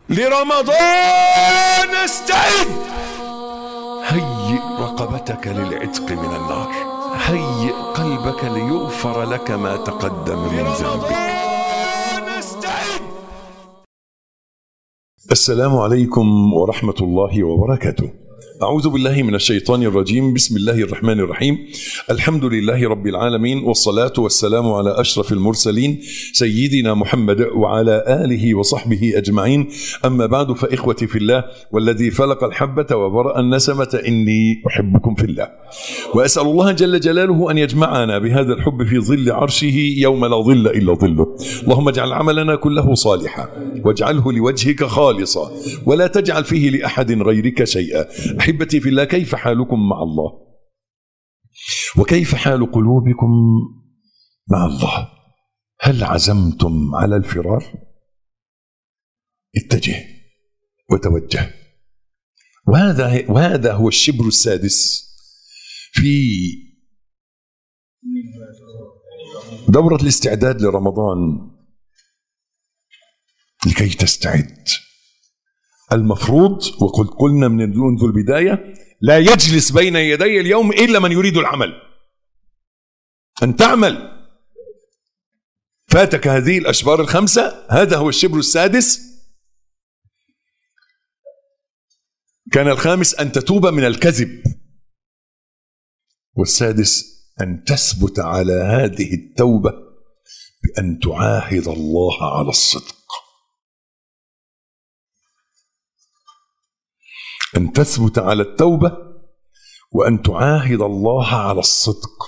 لرمضان استعد هيئ رقبتك للعتق من النار هيئ قلبك ليغفر لك ما تقدم من ذنبك السلام عليكم ورحمة الله وبركاته أعوذ بالله من الشيطان الرجيم بسم الله الرحمن الرحيم الحمد لله رب العالمين والصلاة والسلام على أشرف المرسلين سيدنا محمد وعلى آله وصحبه أجمعين أما بعد فإخوتي في الله والذي فلق الحبة وبرأ النسمة إني أحبكم في الله وأسأل الله جل جلاله أن يجمعنا بهذا الحب في ظل عرشه يوم لا ظل إلا ظله اللهم اجعل عملنا كله صالحا واجعله لوجهك خالصا ولا تجعل فيه لأحد غيرك شيئا احبتي في الله كيف حالكم مع الله وكيف حال قلوبكم مع الله هل عزمتم على الفرار اتجه وتوجه وهذا وهذا هو الشبر السادس في دورة الاستعداد لرمضان لكي تستعد المفروض وقد قلنا من منذ البداية لا يجلس بين يدي اليوم إلا من يريد العمل أن تعمل فاتك هذه الأشبار الخمسة هذا هو الشبر السادس كان الخامس أن تتوب من الكذب والسادس أن تثبت على هذه التوبة بأن تعاهد الله على الصدق أن تثبت على التوبة وأن تعاهد الله على الصدق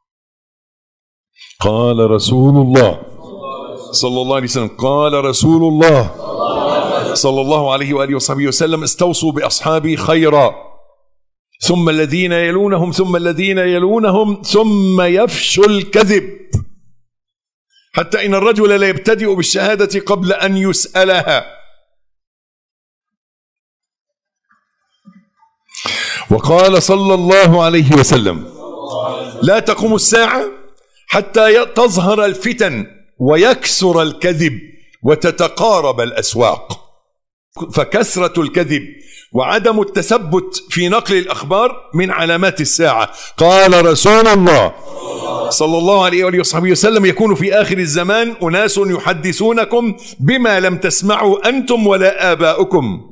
قال رسول الله صلى الله عليه وسلم قال رسول الله صلى الله عليه وآله وصحبه وسلم استوصوا بأصحابي خيرا ثم الذين يلونهم ثم الذين يلونهم ثم يفشو الكذب حتى إن الرجل لا يبتدئ بالشهادة قبل أن يسألها وقال صلى الله عليه وسلم لا تقوم الساعة حتى تظهر الفتن ويكسر الكذب وتتقارب الأسواق فكسرة الكذب وعدم التثبت في نقل الأخبار من علامات الساعة قال رسول الله صلى الله عليه وآله وصحبه وسلم يكون في آخر الزمان أناس يحدثونكم بما لم تسمعوا أنتم ولا آباؤكم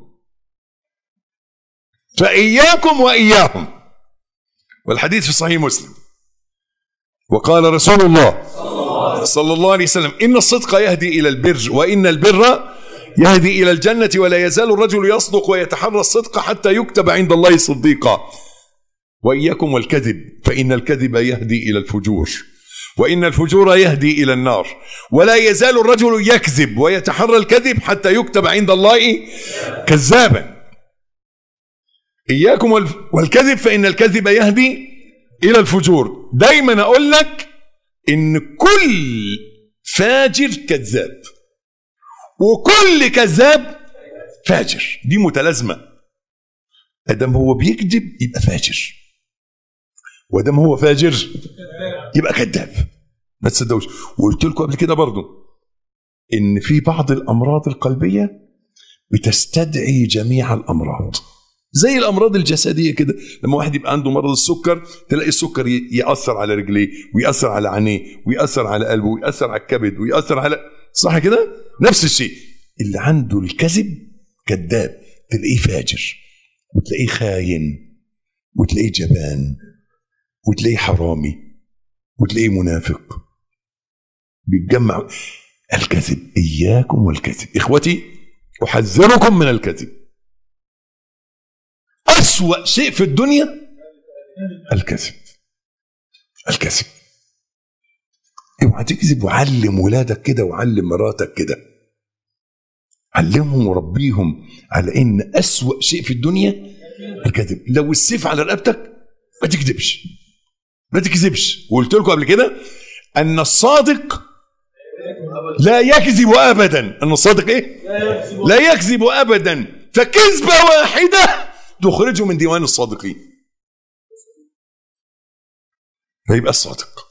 فإياكم وإياهم والحديث في صحيح مسلم وقال رسول الله صلى الله عليه وسلم إن الصدق يهدي إلى البر وإن البر يهدي إلى الجنة ولا يزال الرجل يصدق ويتحرى الصدق حتى يكتب عند الله صديقا وإياكم والكذب فإن الكذب يهدي إلى الفجور وإن الفجور يهدي إلى النار ولا يزال الرجل يكذب ويتحرى الكذب حتى يكتب عند الله كذابا إياكم والكذب فإن الكذب يهدي إلى الفجور دايما أقول لك إن كل فاجر كذاب وكل كذاب فاجر دي متلازمة أدم هو بيكذب يبقى فاجر وأدم هو فاجر يبقى كذاب ما تصدقوش وقلت لكم قبل كده برضو إن في بعض الأمراض القلبية بتستدعي جميع الأمراض زي الامراض الجسديه كده لما واحد يبقى عنده مرض السكر تلاقي السكر ياثر على رجليه وياثر على عينيه وياثر على قلبه وياثر على الكبد وياثر على صح كده نفس الشيء اللي عنده الكذب كذاب تلاقيه فاجر وتلاقيه خاين وتلاقيه جبان وتلاقيه حرامي وتلاقيه منافق بيتجمع الكذب اياكم والكذب اخوتي احذركم من الكذب أسوأ شيء في الدنيا الكذب الكذب اوعى تكذب وعلم ولادك كده وعلم مراتك كده علمهم وربيهم على ان أسوأ شيء في الدنيا الكذب لو السيف على رقبتك ما تكذبش ما تكذبش وقلت لكم قبل كده ان الصادق لا يكذب ابدا ان الصادق ايه لا يكذب ابدا فكذبه واحده تخرجه من ديوان الصادقين فيبقى الصادق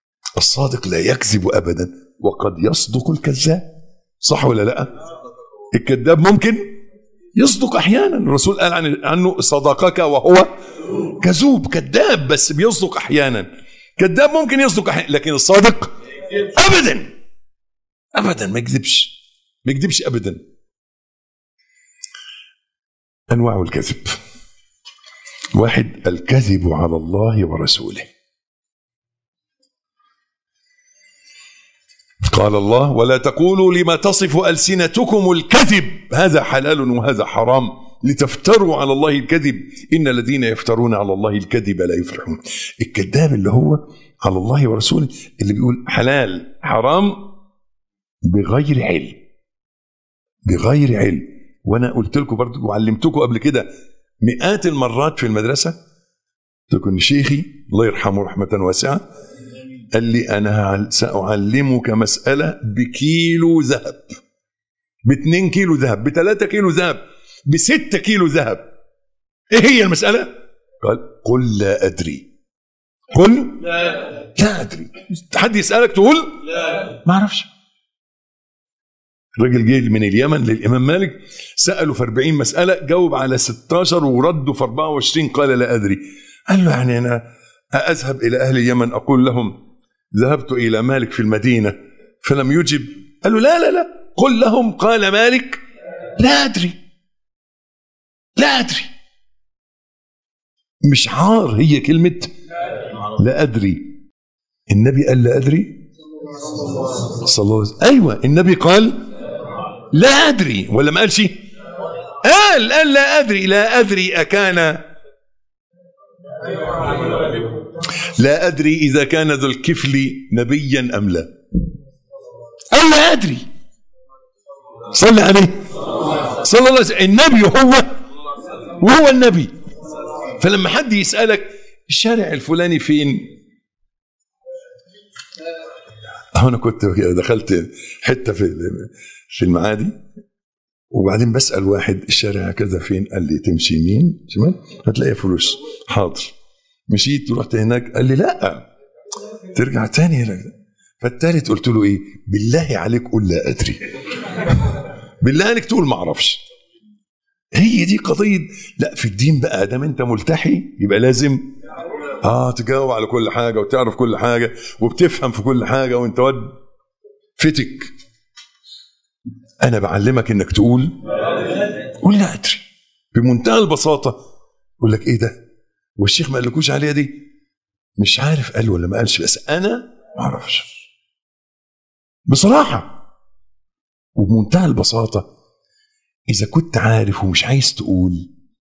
الصادق لا يكذب ابدا وقد يصدق الكذاب صح ولا لا الكذاب ممكن يصدق احيانا الرسول قال عن عنه صدقك وهو كذوب كذاب بس بيصدق احيانا كذاب ممكن يصدق احيانا لكن الصادق ابدا ابدا ما يكذبش ما يكذبش ابدا انواع الكذب واحد الكذب على الله ورسوله قال الله ولا تقولوا لما تصف ألسنتكم الكذب هذا حلال وهذا حرام لتفتروا على الله الكذب إن الذين يفترون على الله الكذب لا يفلحون الكذاب اللي هو على الله ورسوله اللي بيقول حلال حرام بغير علم بغير علم وانا قلت لكم برضه وعلمتكم قبل كده مئات المرات في المدرسه تكون شيخي الله يرحمه رحمه واسعه قال لي انا ساعلمك مساله بكيلو ذهب باتنين كيلو ذهب بثلاثة كيلو ذهب بستة كيلو ذهب ايه هي المسألة قال قل لا أدري قل لا, لا أدري حد يسألك تقول لا ما أعرفش الراجل جه من اليمن للإمام مالك سأله في 40 مسألة جاوب على 16 ورده في 24 قال لا أدري قال له يعني أنا أذهب إلى أهل اليمن أقول لهم ذهبت إلى مالك في المدينة فلم يجب قال له لا لا لا قل لهم قال مالك لا أدري لا أدري مش عار هي كلمة لا أدري النبي قال لا أدري صلى الله عليه وسلم أيوة النبي قال لا أدري ولا ما قالش قال قال لا أدري لا أدري أكان لا أدري إذا كان ذو الكفل نبيا أم لا قال لا أدري صلى عليه صلى الله عليه وسلم النبي هو وهو النبي فلما حد يسألك الشارع الفلاني فين أنا كنت دخلت حتة في في المعادي وبعدين بسأل واحد الشارع كذا فين قال لي تمشي يمين شمال هتلاقي فلوس حاضر مشيت ورحت هناك قال لي لا ترجع تاني فالتالت قلت له ايه بالله عليك قول لا ادري بالله عليك تقول ما اعرفش هي دي قضيه لا في الدين بقى دام انت ملتحي يبقى لازم اه تجاوب على كل حاجه وتعرف كل حاجه وبتفهم في كل حاجه وانت ود فتك انا بعلمك انك تقول قول لا ادري بمنتهى البساطه يقول لك ايه ده والشيخ ما قالكوش عليها دي مش عارف قال ولا ما قالش بس انا ما اعرفش بصراحه وبمنتهى البساطه اذا كنت عارف ومش عايز تقول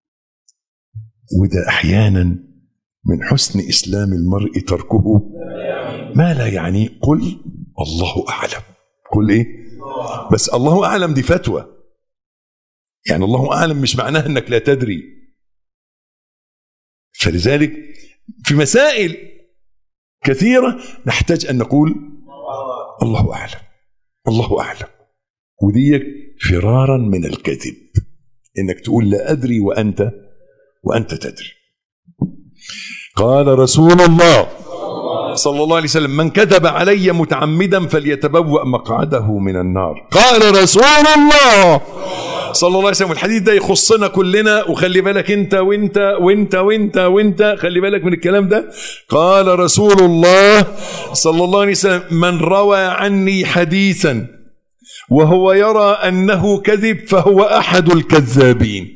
وده احيانا من حسن اسلام المرء تركه ما لا يعنيه قل الله اعلم قل ايه بس الله اعلم دي فتوى يعني الله اعلم مش معناها انك لا تدري فلذلك في مسائل كثيره نحتاج ان نقول الله اعلم الله اعلم ودي فرارا من الكذب انك تقول لا ادري وانت وانت تدري قال رسول الله صلى الله عليه وسلم من كذب علي متعمدا فليتبوأ مقعده من النار قال رسول الله صلى الله عليه وسلم الحديث ده يخصنا كلنا وخلي بالك انت وانت وانت وانت وانت خلي بالك من الكلام ده قال رسول الله صلى الله عليه وسلم من روى عني حديثا وهو يرى انه كذب فهو احد الكذابين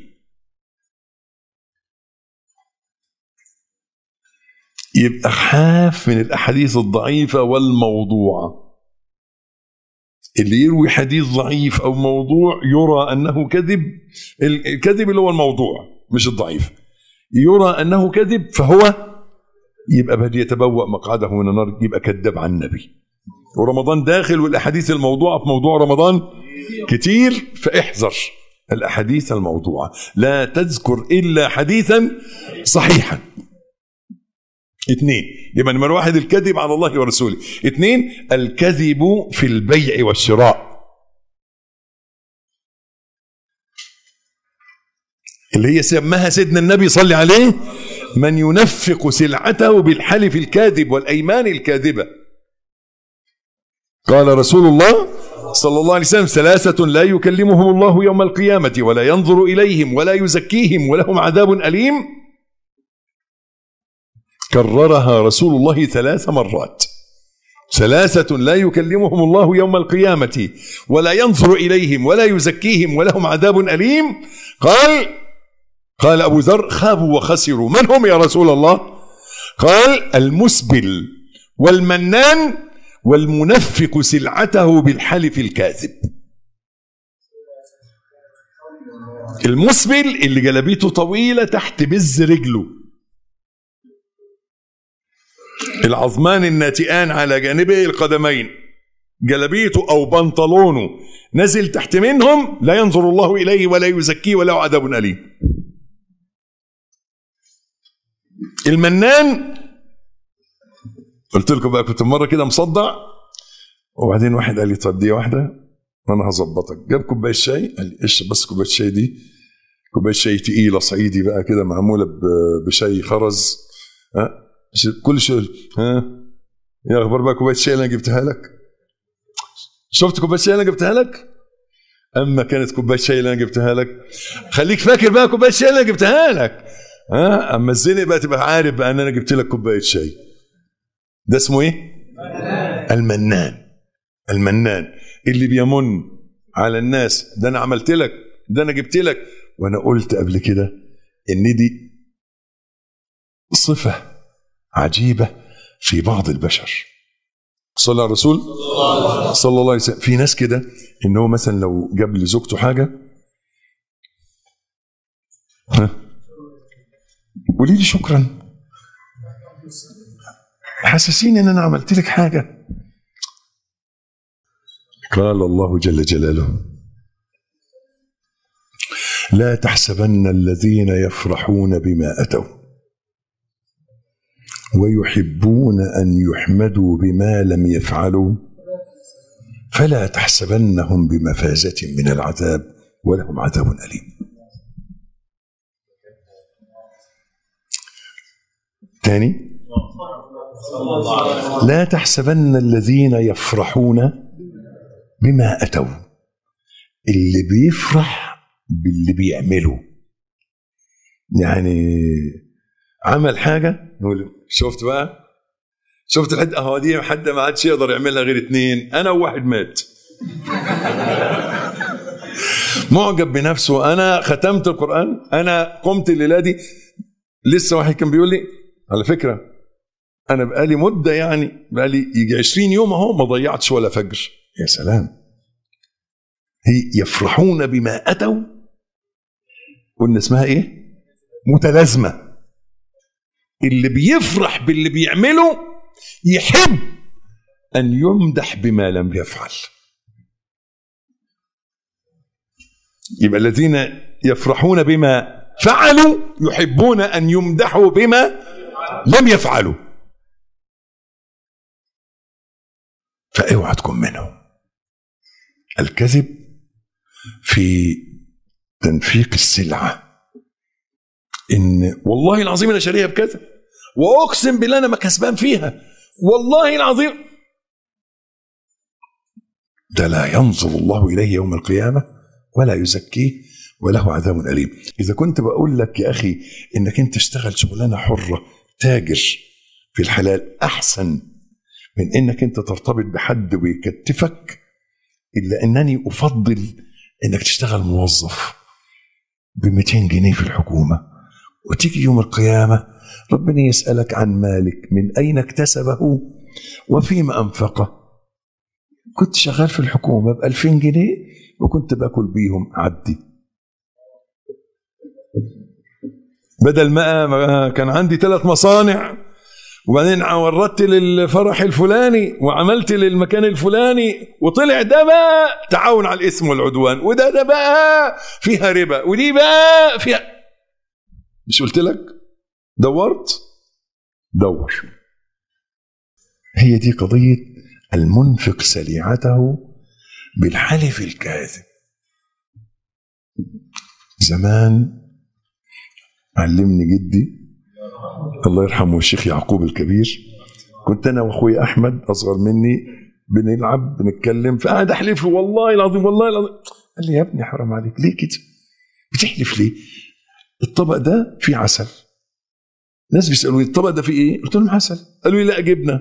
يبقى خاف من الاحاديث الضعيفه والموضوعه اللي يروي حديث ضعيف او موضوع يرى انه كذب الكذب اللي هو الموضوع مش الضعيف يرى انه كذب فهو يبقى بده يتبوأ مقعده من النار يبقى كذاب عن النبي ورمضان داخل والاحاديث الموضوعه في موضوع رمضان كتير فاحذر الاحاديث الموضوعه لا تذكر الا حديثا صحيحا اثنين يبقى نمرة واحد الكذب على الله ورسوله اثنين الكذب في البيع والشراء اللي هي سماها سيدنا النبي صلى عليه من ينفق سلعته بالحلف الكاذب والايمان الكاذبه قال رسول الله صلى الله عليه وسلم ثلاثة لا يكلمهم الله يوم القيامة ولا ينظر إليهم ولا يزكيهم ولهم عذاب أليم كررها رسول الله ثلاث مرات ثلاثة لا يكلمهم الله يوم القيامة ولا ينظر إليهم ولا يزكيهم ولهم عذاب أليم قال قال أبو ذر خابوا وخسروا من هم يا رسول الله قال المسبل والمنان والمنفق سلعته بالحلف الكاذب المسبل اللي جلبيته طويلة تحت بز رجله العظمان الناتئان على جانبي القدمين جلبيته او بنطلونه نزل تحت منهم لا ينظر الله اليه ولا يزكيه وله عذاب اليم المنان قلت لكم بقى كنت مره كده مصدع وبعدين واحد قال لي طب دي واحده وانا هظبطك جاب كوبايه شاي قال لي اشرب بس كوبايه الشاي دي كوبايه شاي تقيله صعيدي بقى كده معموله ب- بشاي خرز ها كل شيء ها يا اخبار بقى كوبايه الشاي اللي انا جبتها لك شفت كوبايه الشاي اللي انا جبتها لك اما كانت كوبايه الشاي اللي انا جبتها لك خليك فاكر بقى كوبايه الشاي اللي انا جبتها لك ها اما الزنق بقى تبقى عارف بقى ان انا جبت لك كوبايه شاي ده اسمه ايه المنان المنان اللي بيمن على الناس ده انا عملت لك ده انا جبت لك وانا قلت قبل كده ان دي صفه عجيبه في بعض البشر صلى على الرسول صلى الله عليه وسلم في ناس كده ان هو مثلا لو جاب لزوجته حاجه ها قولي لي شكرا حاسسين ان انا عملت لك حاجه قال الله جل جلاله لا تحسبن الذين يفرحون بما اتوا ويحبون ان يحمدوا بما لم يفعلوا فلا تحسبنهم بمفازه من العذاب ولهم عذاب اليم تاني لا تحسبن الذين يفرحون بما اتوا اللي بيفرح باللي بيعمله يعني عمل حاجه نقول شفت بقى شفت الحد اهو دي حد ما عادش يقدر يعملها غير اتنين انا وواحد مات معجب بنفسه انا ختمت القران انا قمت الليله دي لسه واحد كان بيقول لي على فكره انا بقالي مده يعني بقالي يجي 20 يوم اهو ما ضيعتش ولا فجر يا سلام هي يفرحون بما اتوا قلنا اسمها ايه متلازمه اللي بيفرح باللي بيعمله يحب ان يمدح بما لم يفعل يبقى الذين يفرحون بما فعلوا يحبون ان يمدحوا بما لم يفعلوا فاوعى تكون منهم الكذب في تنفيق السلعه ان والله العظيم انا شاريها بكذا واقسم بالله انا ما كسبان فيها والله العظيم ده لا ينظر الله اليه يوم القيامه ولا يزكيه وله عذاب اليم اذا كنت بقول لك يا اخي انك انت تشتغل شغلانه حره تاجر في الحلال احسن من انك انت ترتبط بحد ويكتفك الا انني افضل انك تشتغل موظف ب 200 جنيه في الحكومه وتيجي يوم القيامه ربنا يسالك عن مالك من اين اكتسبه وفيما انفقه كنت شغال في الحكومه ب 2000 جنيه وكنت باكل بيهم عدي بدل ما كان عندي ثلاث مصانع وبعدين وردت للفرح الفلاني وعملت للمكان الفلاني وطلع ده بقى تعاون على الاسم والعدوان وده ده بقى فيها ربا ودي بقى فيها مش قلت لك دورت دور هي دي قضية المنفق سليعته بالحلف الكاذب زمان علمني جدي الله يرحمه الشيخ يعقوب الكبير كنت انا واخوي احمد اصغر مني بنلعب بنتكلم فقعد احلف له والله العظيم والله العظيم قال لي يا ابني حرام عليك ليه كده بتحلف ليه الطبق ده فيه عسل ناس بيسالوني الطبق ده فيه ايه قلت لهم عسل قالوا لي لا جبنه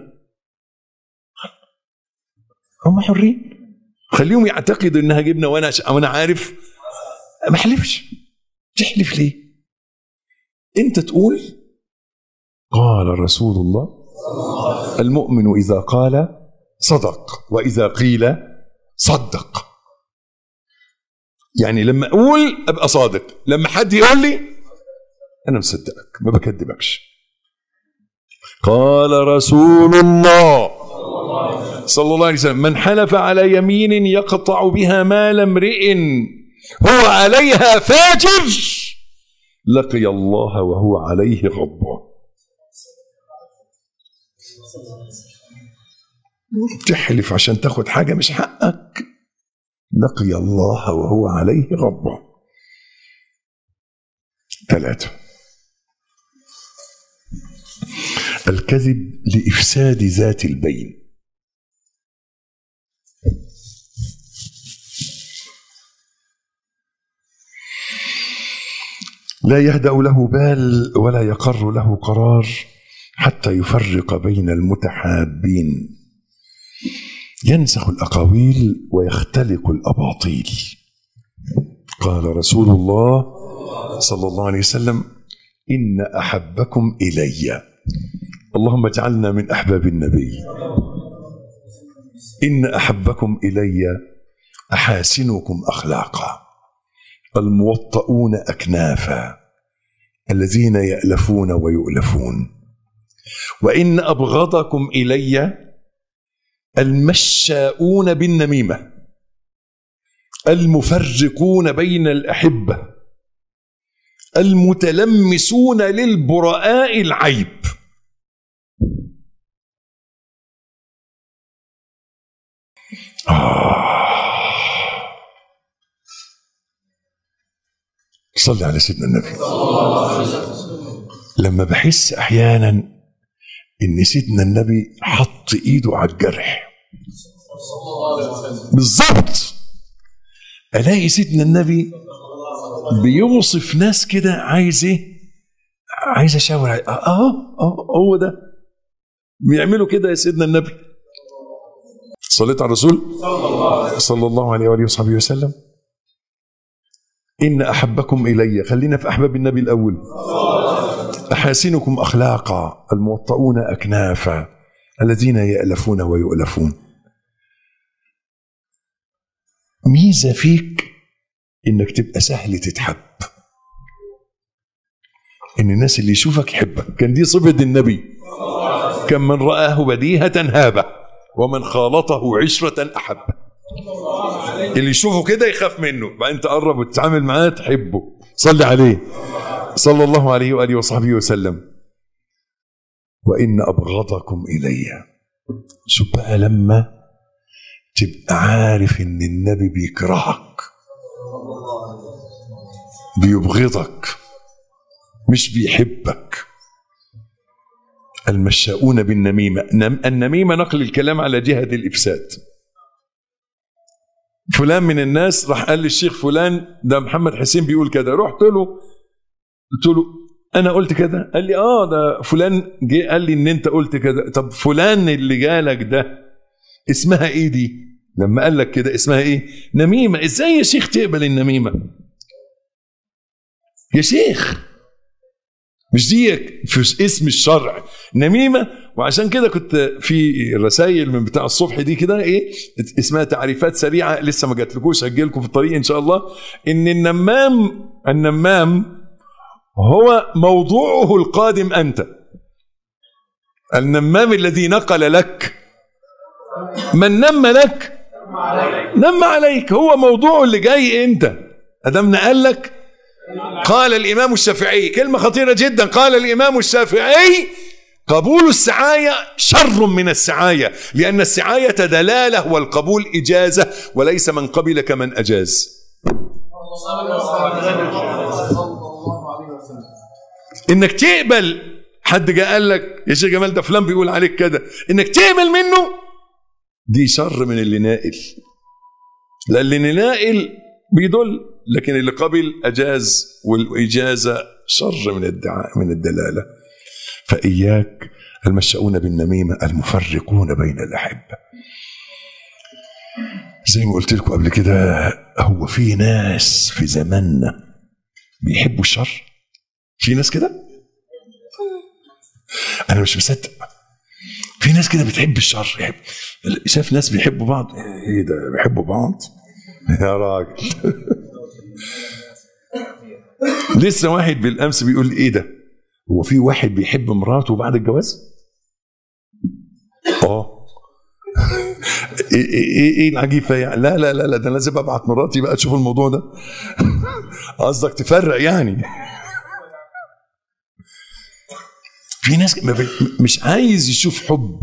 هم حرين خليهم يعتقدوا انها جبنه وانا وانا عارف ما احلفش تحلف ليه انت تقول قال رسول الله المؤمن اذا قال صدق واذا قيل صدق يعني لما اقول ابقى صادق لما حد يقول لي انا مصدقك ما بكذبكش قال رسول الله صلى الله عليه وسلم من حلف على يمين يقطع بها مال امرئ هو عليها فاجر لقي الله وهو عليه غضبان تحلف عشان تاخد حاجة مش حقك لقي الله وهو عليه غضبان ثلاثة الكذب لإفساد ذات البين لا يهدأ له بال ولا يقر له قرار حتى يفرق بين المتحابين ينسخ الأقاويل ويختلق الأباطيل قال رسول الله صلى الله عليه وسلم إن أحبكم إلي اللهم اجعلنا من أحباب النبي إن أحبكم إلي أحاسنكم أخلاقا الموطؤون أكنافا الذين يألفون ويؤلفون وإن أبغضكم إلي المشاؤون بالنميمة المفرقون بين الأحبة المتلمسون للبراء العيب آه. صلي على سيدنا النبي لما بحس احيانا ان سيدنا النبي حط ايده على الجرح بالظبط الاقي سيدنا النبي بيوصف ناس كده عايز ايه عايز اشاور عليه. اه اه هو ده بيعملوا كده يا سيدنا النبي صليت على الرسول صلى الله عليه واله وصحبه وسلم ان احبكم الي خلينا في احباب النبي الاول احاسنكم اخلاقا الموطؤون اكنافا الذين يالفون ويؤلفون ميزه فيك انك تبقى سهل تتحب ان الناس اللي يشوفك يحبك كان دي صفه النبي كم من رآه بديهة هابه ومن خالطه عشرة أحبه اللي يشوفه كده يخاف منه بعدين تقرب وتتعامل معاه تحبه صلي عليه صلى الله عليه وآله وصحبه وسلم وإن أبغضكم إلي شوف بقى لما تبقى عارف إن النبي بيكرهك بيبغضك مش بيحبك المشاؤون بالنميمة نم- النميمة نقل الكلام على جهة الإفساد فلان من الناس راح قال للشيخ فلان ده محمد حسين بيقول كده رحت له قلت له انا قلت كده قال لي اه ده فلان جه قال لي ان انت قلت كده طب فلان اللي جالك ده اسمها ايه دي لما قال لك كده اسمها ايه نميمه ازاي يا شيخ تقبل النميمه يا شيخ مش دي في اسم الشرع نميمه وعشان كده كنت في الرسائل من بتاع الصبح دي كده ايه اسمها تعريفات سريعه لسه ما جاتلكوش هجيلكم في الطريق ان شاء الله ان النمام النمام هو موضوعه القادم انت النمام الذي نقل لك من نم لك نم عليك هو موضوعه اللي جاي انت ادم نقل لك قال الامام الشافعي كلمه خطيره جدا قال الامام الشافعي قبول السعايه شر من السعايه لان السعايه دلاله والقبول اجازه وليس من قبل كمن اجاز انك تقبل حد جاء قال لك يا شيخ جمال ده فلان بيقول عليك كده انك تقبل منه دي شر من اللي نائل لان اللي نائل بيدل لكن اللي قبل اجاز والاجازه شر من الدعاء من الدلاله فاياك المشاؤون بالنميمه المفرقون بين الاحبه زي ما قلت لكم قبل كده هو في ناس في زماننا بيحبوا الشر في ناس كده انا مش مصدق في ناس كده بتحب الشر يحب شاف ناس بيحبوا بعض ايه ده بيحبوا بعض يا راجل لسه واحد بالامس بيقول ايه ده هو في واحد بيحب مراته بعد الجواز اه ايه ايه ايه العجيب فيها يعني لا لا لا لا ده أنا لازم ابعت مراتي بقى تشوف الموضوع ده قصدك تفرق يعني في ناس ما بي... مش عايز يشوف حب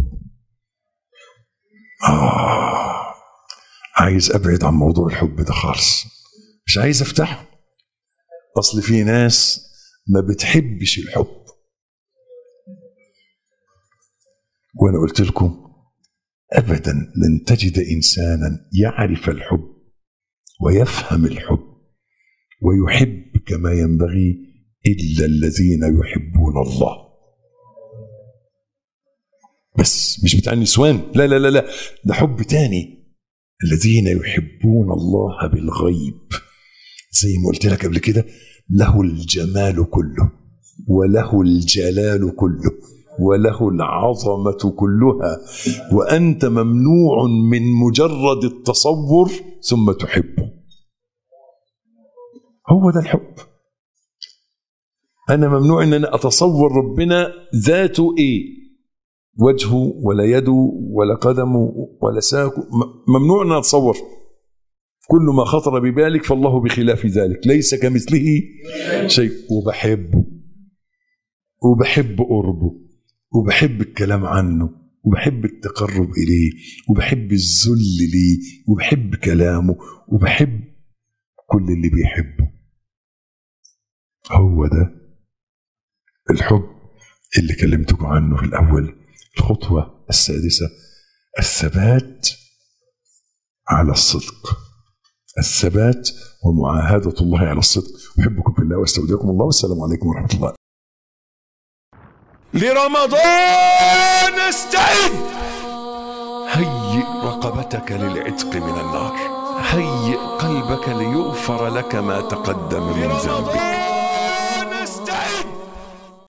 آه عايز ابعد عن موضوع الحب ده خالص مش عايز افتحه اصل في ناس ما بتحبش الحب وانا قلت لكم ابدا لن تجد انسانا يعرف الحب ويفهم الحب ويحب كما ينبغي الا الذين يحبون الله بس مش بتاع النسوان لا لا لا لا ده حب تاني الذين يحبون الله بالغيب زي ما قلت لك قبل كده له الجمال كله وله الجلال كله وله العظمة كلها وأنت ممنوع من مجرد التصور ثم تحبه هو ده الحب أنا ممنوع أن أنا أتصور ربنا ذاته إيه وجهه ولا يده ولا قدمه ولا ساقه ممنوع ان اتصور كل ما خطر ببالك فالله بخلاف ذلك ليس كمثله شيء وبحبه وبحب قربه وبحب الكلام عنه وبحب التقرب اليه وبحب الذل ليه وبحب كلامه وبحب كل اللي بيحبه هو ده الحب اللي كلمتكم عنه في الاول الخطوة السادسة الثبات على الصدق الثبات ومعاهدة الله على الصدق أحبكم في الله واستودعكم الله والسلام عليكم ورحمة الله لرمضان استعد هيئ رقبتك للعتق من النار هيئ قلبك ليغفر لك ما تقدم من ذنبك